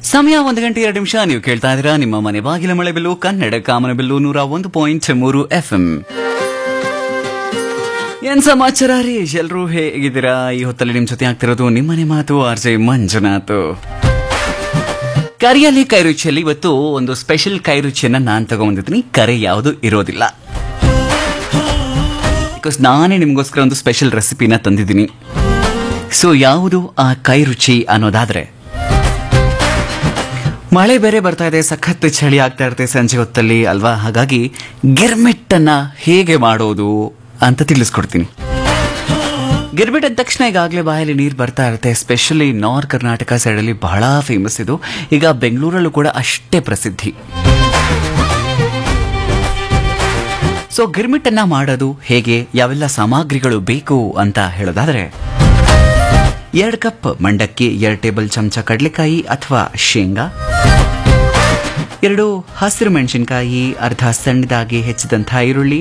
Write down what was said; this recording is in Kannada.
ಸಮಯ ಒಂದು ಗಂಟೆ ಎರಡು ನಿಮಿಷ ನೀವು ಕೇಳ್ತಾ ಇದ್ದೀರಾ ನಿಮ್ಮ ಮನೆ ಬಾಗಿಲ ಮಳೆ ಬಿಲ್ಲು ಕನ್ನಡ ಕಾಮನ ಬಿಲ್ಲು ನೂರ ಒಂದು ಪಾಯಿಂಟ್ ಮೂರು ಎಫ್ ಎಂ ಏನ್ ಸಮಾಚಾರ ರೀ ಎಲ್ರೂ ಹೇಗಿದ್ದೀರಾ ಈ ಹೊತ್ತಲ್ಲಿ ನಿಮ್ ಜೊತೆ ಆಗ್ತಿರೋದು ನಿಮ್ಮನೆ ಮಾತು ಆರ್ ಜೆ ಮಂಜುನಾಥ್ ಕರಿಯಲ್ಲಿ ಕೈ ರುಚಿಯಲ್ಲಿ ಇವತ್ತು ಒಂದು ಸ್ಪೆಷಲ್ ಕೈ ರುಚಿಯನ್ನ ನಾನ್ ತಗೊಂಡ್ಬಂದಿದ್ದೀನಿ ಕರೆ ಯಾವುದು ಇರೋದಿಲ್ಲ ಬಿಕಾಸ್ ನಾನೇ ನಿಮಗೋಸ್ಕರ ಒಂದು ಸ್ಪೆಷಲ್ ರೆಸಿಪಿನ ತಂದಿದ್ದೀನಿ ಸೊ ಯಾವುದು ಆ ಕೈ ರುಚಿ ಅನ್ನೋದಾದ್ರೆ ಮಳೆ ಬೇರೆ ಬರ್ತಾ ಇದೆ ಸಖತ್ ಚಳಿ ಆಗ್ತಾ ಇರುತ್ತೆ ಸಂಜೆ ಹೊತ್ತಲ್ಲಿ ಅಲ್ವಾ ಹಾಗಾಗಿ ಗಿರ್ಮಿಟ್ಟನ್ನ ಹೇಗೆ ಮಾಡೋದು ಅಂತ ತಿಳಿಸ್ಕೊಡ್ತೀನಿ ಗಿರ್ಮಿಟ್ ಅಂದ ತಕ್ಷಣ ಈಗಾಗಲೇ ಬಾಯಲ್ಲಿ ನೀರು ಬರ್ತಾ ಇರುತ್ತೆ ಎಸ್ಪೆಷಲಿ ನಾರ್ತ್ ಕರ್ನಾಟಕ ಸೈಡಲ್ಲಿ ಬಹಳ ಫೇಮಸ್ ಇದು ಈಗ ಬೆಂಗಳೂರಲ್ಲೂ ಕೂಡ ಅಷ್ಟೇ ಪ್ರಸಿದ್ಧಿ ಸೊ ಗಿರ್ಮಿಟ್ಟನ್ನ ಮಾಡೋದು ಹೇಗೆ ಯಾವೆಲ್ಲ ಸಾಮಗ್ರಿಗಳು ಬೇಕು ಅಂತ ಹೇಳೋದಾದ್ರೆ ಎರಡು ಕಪ್ ಮಂಡಕ್ಕಿ ಎರಡು ಟೇಬಲ್ ಚಮಚ ಕಡಲೆಕಾಯಿ ಅಥವಾ ಶೇಂಗಾ ಎರಡು ಹಸಿರು ಮೆಣಸಿನಕಾಯಿ ಅರ್ಧ ಸಣ್ಣದಾಗಿ ಹೆಚ್ಚಿದಂತಹ ಈರುಳ್ಳಿ